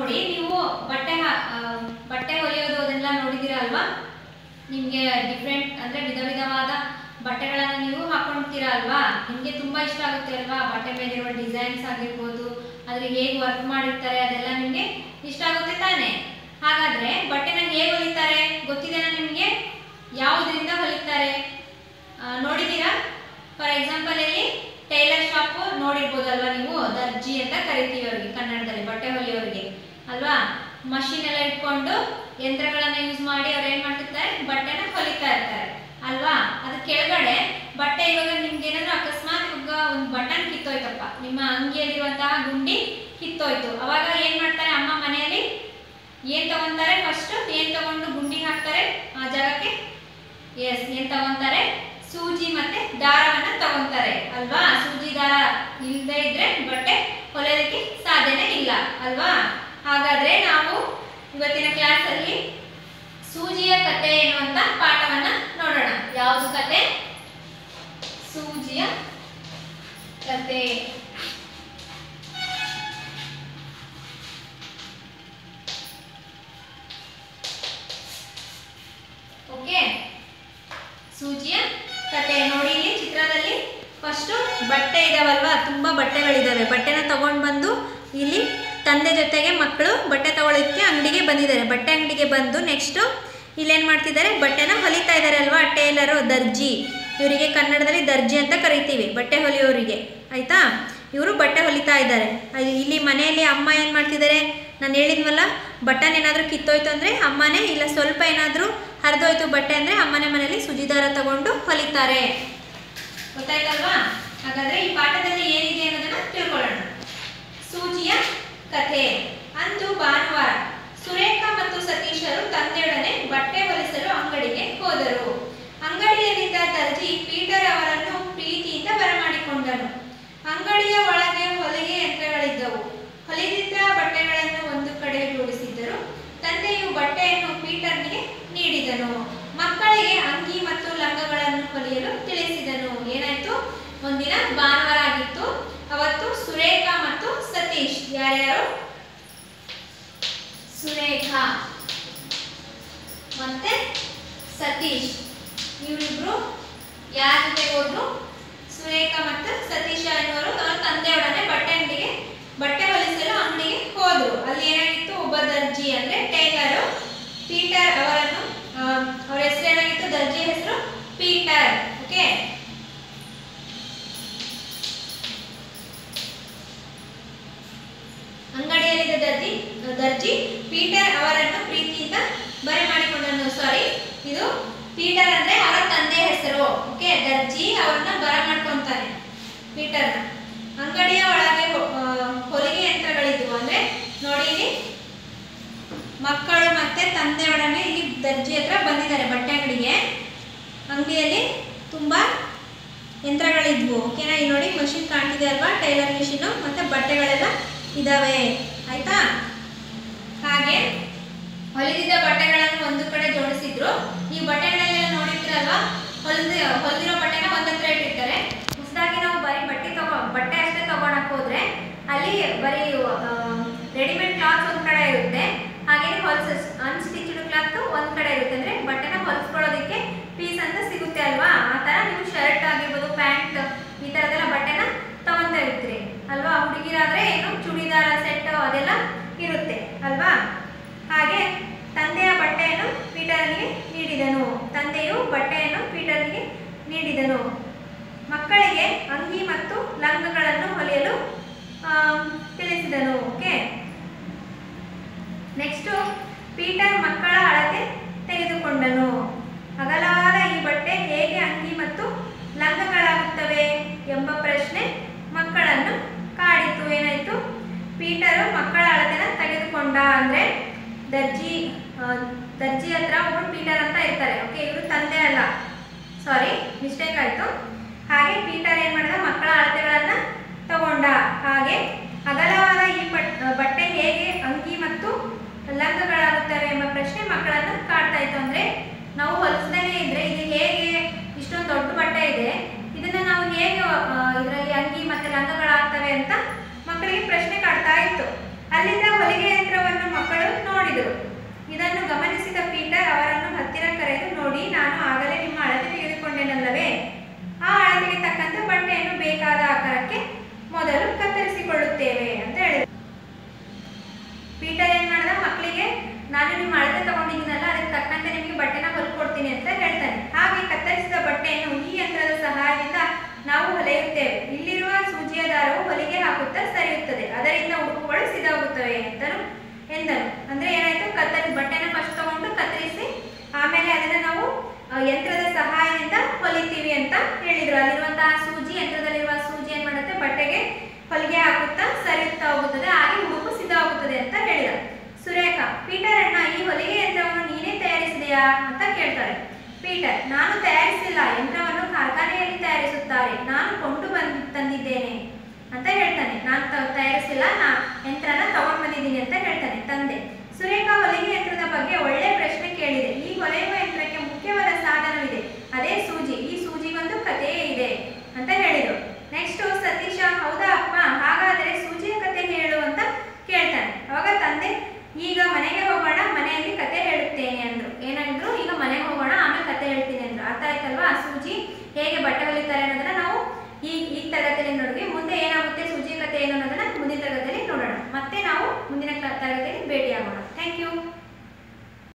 ನೋಡಿ ನೀವು ಬಟ್ಟೆ ಹಾ- ಆ, ಬಟ್ಟೆ ಹೊಲಿಯೋದು ಅದೆಲ್ಲ ನೋಡಿದ್ದೀರಾ ಅಲ್ವಾ ನಿಮಗೆ ಡಿಫ್ರೆಂಟ್ ಅಂದರೆ ವಿಧ ವಿಧವಾದ ಬಟ್ಟೆಗಳನ್ನು ನೀವು ಹಾಕೊಳ್ತೀರಾ ಅಲ್ವಾ ನಿಮಗೆ ತುಂಬ ಇಷ್ಟ ಆಗುತ್ತೆ ಅಲ್ವಾ ಬಟ್ಟೆ ಮೇಲೆ ಇರುವ ಡಿಸೈನ್ಸ್ ಆಗಿರ್ಬೋದು ಅದ್ರ ಹೇಗೆ ವರ್ಕ್ ಮಾಡಿರ್ತಾರೆ ಅದೆಲ್ಲ ನಿಮಗೆ ಇಷ್ಟ ಆಗುತ್ತೆ ತಾನೇ ಹಾಗಾದ್ರೆ ಬಟ್ಟೆನ ಹೇಗೆ ಹೊಲಿತಾರೆ ಗೊತ್ತಿದೆನಾ ನಿಮಗೆ ಯಾವುದರಿಂದ ಹೊಲಿತಾರೆ ಆ, ನೋಡಿದ್ದೀರಾ ಫಾರ್ ಎಕ್ಸಾಂಪಲ್ ಇಲ್ಲಿ ಟೈಲರ್ ಶಾಪ್ ನೋಡಿರ್ಬೋದಲ್ವಾ ನೀವು ದರ್ಜಿ ಅಂತ ಕರಿತೀವಿ ಅವ್ರಿಗೆ ಕನ್ನಡದಲ್ಲಿ ಬಟ್ಟೆ ಹೊಲಿಯೋರಿಗೆ ಅಲ್ವಾ ಮಷಿನ್ ಎಲ್ಲ ಇಟ್ಕೊಂಡು ಯಂತ್ರಗಳನ್ನ ಯೂಸ್ ಮಾಡಿ ಅವ್ರು ಏನ್ ಮಾಡ್ತಿರ್ತಾರೆ ಬಟ್ಟೆನ ಹೊಲಿತಾ ಇರ್ತಾರೆ ಅಲ್ವಾ ಅದ್ರ ಕೆಳಗಡೆ ಬಟ್ಟೆ ಇವಾಗ ನಿಮ್ಗೆ ಏನಾದ್ರು ಅಕಸ್ಮಾತ್ ಇವಾಗ ಒಂದು ಬಟನ್ ಕಿತ್ತೋಯ್ತಪ್ಪ ನಿಮ್ಮ ಅಂಗಿಯಲ್ಲಿರುವಂತಹ ಗುಂಡಿ ಕಿತ್ತೋಯ್ತು ಅವಾಗ ಏನ್ ಮಾಡ್ತಾರೆ ಅಮ್ಮ ಮನೆಯಲ್ಲಿ ಏನ್ ತಗೊಂತಾರೆ ಫಸ್ಟ್ ಏನ್ ತಗೊಂಡು ಗುಂಡಿ ಹಾಕ್ತಾರೆ ಆ ಜಾಗಕ್ಕೆ ಎಸ್ ಏನ್ ತಗೊಂತಾರೆ ಸೂಜಿ ಮತ್ತೆ ದಾರವನ್ನ ತಗೊಂತಾರೆ ಅಲ್ವಾ ಸೂಜಿ ದಾರ ಇಲ್ಲದೆ ಇದ್ರೆ ಬಟ್ಟೆ ಹೊಲಿಯೋದಕ್ಕೆ ಸಾಧ್ಯನೇ ಇಲ್ಲ ಅಲ್ವಾ ಹಾಗಾದ್ರೆ ನಾವು ಇವತ್ತಿನ ಕ್ಲಾಸ್ ಅಲ್ಲಿ ಸೂಜಿಯ ಕತೆ ಎನ್ನುವಂತ ಪಾಠವನ್ನ ನೋಡೋಣ ಯಾವುದು ಕತೆ ಸೂಜಿಯ ಕತೆ ಓಕೆ ಸೂಜಿಯ ಕತೆ ನೋಡಿ ಇಲ್ಲಿ ಚಿತ್ರದಲ್ಲಿ ಫಸ್ಟು ಬಟ್ಟೆ ಇದಾವಲ್ವಾ ತುಂಬ ಬಟ್ಟೆಗಳಿದ್ದಾವೆ ಬಟ್ಟೆನ ತಗೊಂಡು ಬಂದು ಇಲ್ಲಿ ತಂದೆ ಜೊತೆಗೆ ಮಕ್ಕಳು ಬಟ್ಟೆ ತಗೊಳ್ಳೋದಕ್ಕೆ ಅಂಗಡಿಗೆ ಬಂದಿದ್ದಾರೆ ಬಟ್ಟೆ ಅಂಗಡಿಗೆ ಬಂದು ನೆಕ್ಸ್ಟು ಇಲ್ಲೇನು ಮಾಡ್ತಿದ್ದಾರೆ ಬಟ್ಟೆನ ಹೊಲಿತಾ ಇದ್ದಾರೆ ಅಲ್ವಾ ಟೇಲರು ದರ್ಜಿ ಇವರಿಗೆ ಕನ್ನಡದಲ್ಲಿ ದರ್ಜಿ ಅಂತ ಕರಿತೀವಿ ಬಟ್ಟೆ ಹೊಲಿಯೋರಿಗೆ ಆಯಿತಾ ಇವರು ಬಟ್ಟೆ ಹೊಲಿತಾ ಇದ್ದಾರೆ ಅದು ಇಲ್ಲಿ ಮನೆಯಲ್ಲಿ ಅಮ್ಮ ಏನು ಮಾಡ್ತಿದ್ದಾರೆ ನಾನು ಹೇಳಿದ್ವಲ್ಲ ಬಟನ್ ಏನಾದರೂ ಕಿತ್ತೋಯ್ತು ಅಂದರೆ ಅಮ್ಮನೇ ಇಲ್ಲ ಸ್ವಲ್ಪ ಏನಾದರೂ ಹರಿದೋಯ್ತು ಬಟ್ಟೆ ಅಂದರೆ ಅಮ್ಮನೇ ಮನೆಯಲ್ಲಿ ಸುಜಿದಾರ ತಗೊಂಡು ಹೊಲಿತಾರೆ ಗೊತ್ತಾಯ್ತಲ್ವಾ ಹಾಗಾದ್ರೆ ಈ ಪಾಠದಲ್ಲಿ ಏನಿದೆ ಅನ್ನೋದನ್ನ ತಿಳ್ಕೊಳ್ಳೋಣ ಸೂಜಿಯ ಕಥೆ ಅಂದು ಭಾನುವಾರ ಸುರೇಖಾ ಮತ್ತು ಸತೀಶರು ತಂದೆಯೊಡನೆ ಬಟ್ಟೆ ಹೊಲಿಸಲು ಅಂಗಡಿಗೆ ಹೋದರು ಅಂಗಡಿಯಲ್ಲಿದ್ದ ದರ್ಜಿ ಪೀಟರ್ ಅವರನ್ನು ಪ್ರೀತಿಯಿಂದ ಬರಮಾಡಿಕೊಂಡನು ಅಂಗಡಿಯ ಒಳಗೆ ಹೊಲಿಗೆ ಯಂತ್ರಗಳಿದ್ದವು ಹೊಲಿದಿದ್ದ ಬಟ್ಟೆಗಳನ್ನು ಒಂದು ಕಡೆ ಜೋಡಿಸಿದ್ದರು ತಂದೆಯು ಬಟ್ಟೆಯನ್ನು ಪೀಟರ್ನಿಗೆ ನೀಡಿದನು ಮಕ್ಕಳಿಗೆ ಅಂಗಿ ಮತ್ತು ಲಂಗಗಳನ್ನು ಹೊಲಿಯಲು ತಿಳಿಸಿದನು ಏನಾಯ್ತು ಒಂದಿನ ಭಾನುವಾರ ಆಗಿತ್ತು ಅವತ್ತು ಸುರೇಖಾ ಮತ್ತು ಸತೀಶ್ ಯಾರ್ಯಾರು ಸುರೇಖಾ ಮತ್ತೆ ಸತೀಶ್ ಇವರಿಬ್ರು ಯಾರ ಜೊತೆ ಹೋದ್ರು ಸುರೇಖಾ ಮತ್ತು ಸತೀಶ ಎನ್ನುವರು ಅವರ ತಂದೆಯೊಡನೆ ಬಟ್ಟೆ ಅಂಗಡಿಗೆ ಬಟ್ಟೆ ಹೊಲಿಸಲು ಅಂಗಡಿಗೆ ಹೋದ್ರು ಅಲ್ಲಿ ಏನಾಗಿತ್ತು ಒಬ್ಬ ದರ್ಜಿ ಅಂದ್ರೆ ಟೈಲರು ಪೀಟರ್ ಅವರನ್ನು ಆ, ಅವ್ರ ಹೆಸರು ಏನಾಗಿತ್ತು ದರ್ಜಿ ಹೆಸರು ಪೀಟರ್ ಓಕೆ ಅಂಗಡಿಯಲ್ಲಿದ್ದ ದರ್ಜಿ ದರ್ಜಿ ಪೀಟರ್ ಅವರನ್ನು ಪ್ರೀತಿಯಿಂದ ಬರಮಾಡಿಕೊಂಡನು ಸಾರಿ ಇದು ಪೀಟರ್ ಅಂದ್ರೆ ಅವರ ತಂದೆ ಹೆಸರು ಓಕೆ ದರ್ಜಿ ಅವರನ್ನ ಬರಮಾಡ್ಕೊಂತಾನೆ ಪೀಟರ್ನ ಅಂಗಡಿಯ ಒಳಗೆ ಹೊ- ಆ, ಹೊಲಿಗೆ ಯಂತ್ರಗಳಿದ್ವು ಅಂದ್ರೆ ನೋಡಿ ಇಲ್ಲಿ ಮಕ್ಕಳು ಮತ್ತೆ ತಂದೆಯೊಡನೆ ಇಲ್ಲಿ ದರ್ಜಿ ಹತ್ರ ಬಂದಿದ್ದಾರೆ ಬಟ್ಟೆ ಅಂಗಡಿಗೆ ಅಂಗಡಿಯಲ್ಲಿ ತುಂಬಾ ಯಂತ್ರಗಳಿದ್ವು ಓಕೆನಾ ಇಲ್ಲಿ ನೋಡಿ ಮಷಿನ್ ಕಾಣ್ತಿದೆ ಅಲ್ವಾ ಟೈಲರ್ ಮಿಷಿನು ಮತ್ತೆ ಬಟ್ಟೆಗಳೆಲ್ಲ ಇದಾವೆ ಆಯ್ತಾ ಹಾಗೆ ಹೊಲಿದಿದ್ದ ಬಟ್ಟೆಗಳನ್ನು ಒಂದು ಕಡೆ ಜೋಡಿಸಿದ್ರು ಈ ಬಟ್ಟೆಗಳೆಲ್ಲ ನೋಡಿರ್ತೀರಲ್ವಾ ಹೊಲಿದ ಹೊಲಿದಿರೋ ಬಟ್ಟೆನ ಒಂದತ್ರ ಇಟ್ಟಿರ್ತಾರೆ ಹೊಸದಾಗಿ ನಾವು ಬರೀ ಬಟ್ಟೆ ತಗೋ ಬಟ್ಟೆ ಅಷ್ಟೇ ತಗೊಳಕ್ ಹೋದ್ರೆ ಅಲ್ಲಿ ಬರೀ ರೆಡಿಮೇಡ್ ಕ್ಲಾತ್ ಒಂದ್ ಕಡೆ ಇರುತ್ತೆ ಹಾಗೆ ಹೊಲ್ಸ್ ಅನ್ಸ್ಟಿಚ್ಡ್ ಕ್ಲಾತ್ ಒಂದ್ ಕಡೆ ಇರುತ್ತೆ ಅಂದ್ರೆ ಬಟ್ಟೆನ ಹೊಲಿಸ್ಕೊಳ್ಳೋದಕ್ಕೆ ಪೀಸ್ ಅಂತ ಸಿಗುತ್ತೆ ಅಲ್ವಾ ಆ ತರ ನೀವು ಶರ್ಟ್ ಆಗಿರ್ಬೋದು ಪ್ಯಾಂಟ್ ಈ ತರದೆಲ್ಲ ಬಟ್ಟೆನ ತಗೊಂತ ಇರ್ತೀರಿ ಅಲ್ವಾ ಹುಡುಗಿರಾದ್ರೆ ಏನು ಚೂಡಿದಾರ ಸೆಟ್ ಅದೆಲ್ಲ ಇರುತ್ತೆ ಅಲ್ವಾ ಹಾಗೆ ತಂದೆಯ ಬಟ್ಟೆಯನ್ನು ಪೀಟರ್ನಿಗೆ ನೀಡಿದನು ತಂದೆಯು ಬಟ್ಟೆಯನ್ನು ಪೀಟರ್ನಿಗೆ ನೀಡಿದನು ಮಕ್ಕಳಿಗೆ ಅಂಗಿ ಮತ್ತು ಲಂಗಗಳನ್ನು ಹೊಲಿಯಲು ಆ, ತಿಳಿಸಿದನು ಓಕೆ ನೆಕ್ಸ್ಟು ಪೀಟರ್ ಮಕ್ಕಳ ಅಳತೆ ತೆಗೆದುಕೊಂಡನು ಅಗಲವಾದ ಈ ಬಟ್ಟೆ ಹೇಗೆ ಅಂಗಿ ಮತ್ತು ಲಂಗಗಳಾಗುತ್ತವೆ ಎಂಬ ಪ್ರಶ್ನೆ ಮಕ್ಕಳನ್ನು ಕಾಡಿತು ಏನಾಯ್ತು ಪೀಟರು ಮಕ್ಕಳ ಅಳತೆನ ತೆಗೆದುಕೊಂಡ ಅಂದ್ರೆ ದರ್ಜಿ ಆ, ದರ್ಜಿ ಹತ್ರ ಒಬ್ಬರು ಪೀಟರ್ ಅಂತ ಇರ್ತಾರೆ ಓಕೆ ಇವರು ತಂದೆ ಅಲ್ಲ ಸಾರಿ ಮಿಸ್ಟೇಕ್ ಆಯ್ತು ಹಾಗೆ ಪೀಟರ್ ಏನ್ ಮಾಡಿದ ಮಕ್ಕಳ ಅಳತೆಗಳನ್ನ ತಗೊಂಡ ಹಾಗೆ ಅಗಲವಾದ ಈ ಬಟ್- ಬಟ್ಟೆ ಹೇಗೆ ಅಂಗಿ ಮತ್ತು ಲಂಗಗಳಾಗುತ್ತವೆ ಎಂಬ ಪ್ರಶ್ನೆ ಮಕ್ಕಳನ್ನ ಕಾಡ್ತಾ ಇತ್ತು ಅಂದ್ರೆ ನಾವು ಹೊಲಿಸ್ದೇನೆ ಇದ್ರೆ ಇದು ಹೇಗೆ ಇಷ್ಟೊಂದು ದೊಡ್ಡ ಬಟ್ಟೆ ಇದೆ ಇದನ್ನ ನಾವು ಹೇಗೆ ಇದರಲ್ಲಿ ಅಂಗಿ ಮತ್ತೆ ಲಂಗಗಳಾಗ್ತವೆ ಅಂತ ಮಕ್ಕಳಿಗೆ ಪ್ರಶ್ನೆ ಕಾಡ್ತಾ ಇತ್ತು ಅಲ್ಲಿಂದ ಹೊಲಿಗೆ ಯಂತ್ರವನ್ನು ನಾನು ನಿಮ್ಮ ಅಳತೆ ತಗೊಂಡಿದ್ದೀನಲ್ಲ ಅದಕ್ಕೆ ತಕ್ಕಂತೆ ನಿಮಗೆ ಬಟ್ಟೆನ ಹೊಲ್ಕೊಡ್ತೀನಿ ಅಂತ ಹೇಳ್ತಾನೆ ಹಾಗೆ ಕತ್ತರಿಸಿದ ಬಟ್ಟೆಯನ್ನು ಈ ಯಂತ್ರದ ಸಹಾಯದಿಂದ ನಾವು ಹೊಲೆಯುತ್ತೇವೆ ಇಲ್ಲಿರುವ ಸೂಜಿಯ ದಾರವು ಹೊಲಿಗೆ ಹಾಕುತ್ತಾ ಸರಿಯುತ್ತದೆ ಅದರಿಂದ ಉಡುಪುಗಳು ಸಿದ್ಧವಾಗುತ್ತವೆ ಅಂತನು ಎಂದನು ಅಂದ್ರೆ ಏನಾಯ್ತು ಕತ್ತರಿ ಬಟ್ಟೆನ ಫಸ್ಟ್ ತಗೊಂಡು ಕತ್ತರಿಸಿ ಆಮೇಲೆ ಅದನ್ನ ನಾವು ಆ, ಯಂತ್ರದ ಸಹಾಯದಿಂದ ಹೊಲಿತೀವಿ ಅಂತ ಹೇಳಿದ್ರು ಅಲ್ಲಿರುವಂತಹ ಸೂಜಿ ಯಂತ್ರದಲ್ಲಿರುವ ಸೂಜಿ ಏನ್ ಮಾಡುತ್ತೆ ಬಟ್ಟೆಗೆ ಹೊಲಿಗೆ ಹಾಕುತ್ತಾ ಸರಿಯುತ್ತಾ ಹೋಗುತ್ತದೆ ಹಾಗೆ ಉಡುಪು ಸಿದ್ಧವಾಗುತ್ತದೆ ಅಂತ ಹೇಳಿದ ಸುರೇಖ ಪೀಟರ್ ಅಣ್ಣ ಈ ಹೊಲಿಗೆ ಯಂತ್ರವನ್ನು ನೀನೇ ತಯಾರಿಸಿದೆಯಾ ಅಂತ ಕೇಳ್ತಾರೆ ಪೀಟರ್ ನಾನು ತಯಾರಿಸಿಲ್ಲ ಯಂತ್ರವನ್ನು ಕಾರ್ಖಾನೆಯಲ್ಲಿ ತಯಾರಿಸುತ್ತಾರೆ ನಾನು ಕೊಂಡು ಬಂದು ತಂದಿದ್ದೇನೆ ಅಂತ ಹೇಳ್ತಾನೆ ನಾನು ತ- ತಯಾರಿಸಿಲ್ಲ ನಾ ಯಂತ್ರನ ತಗೊಂಡು ಬಂದಿದ್ದೀನಿ ಅಂತ ಹೇಳ್ತಾನೆ ತಂದೆ ಸುರೇಖಾ ಹೊಲಿಗೆ ಯಂತ್ರದ ಬಗ್ಗೆ ಒಳ್ಳೆ ಪ್ರಶ್ನೆ ಕೇಳಿದೆ ಈ ಹೊಲೆಯುವ ಯಂತ್ರಕ್ಕೆ ಮುಖ್ಯವಾದ ಸಾಧನವಿದೆ ಅದೇ ಸೂಜಿ ಈ ಸೂಜಿಗೊಂದು ಕಥೆಯೇ ಇದೆ ಅಂತ ಹೇಳಿದರು ನೆಕ್ಸ್ಟ್ ಸತೀಶ ಹೌದಾ ಅಪ್ಪ ಹಾಗಾದರೆ ಸೂಜಿಯ ಕತೆ ಹೇಳು ಅಂತ ಕೇಳ್ತಾನೆ ಅವಾಗ ತಂದೆ ಈಗ ಮನೆಗೆ ಹೋಗೋಣ ಮನೆಯಲ್ಲಿ ಕತೆ ಹೇಳುತ್ತೇನೆ ಅಂದ್ರು ಏನಂದ್ರು ಈಗ ಮನೆಗೆ ಹೋಗೋಣ ಆಮೇಲೆ ಕತೆ ಹೇಳ್ತೀನಿ ಅಂದ್ರು ಅರ್ಥ ಆಯ್ತಲ್ವಾ ಆ ಸೂಜಿ ಹೇಗೆ ಬಟ್ಟೆ ಹೊಲಿತಾರೆ ಅನ್ನೋದನ್ನ ನಾವು ಈ ಈ ತರಗತಿಯಲ್ಲಿ ನೋಡಿದ್ವಿ ಮುಂದೆ ಏನಾಗುತ್ತೆ ಸೂಜಿ ಕತೆ ಏನು ಅನ್ನೋದನ್ನ ಮುಂದಿನ ತರಗತಿಯಲ್ಲಿ ನೋಡೋಣ ಮತ್ತೆ ನಾವು ಮುಂದಿನ ಕ- ತರಗತಿಯಲ್ಲಿ ಭೇಟಿಯಾಗೋಣ ಥ್ಯಾಂಕ್ ಯು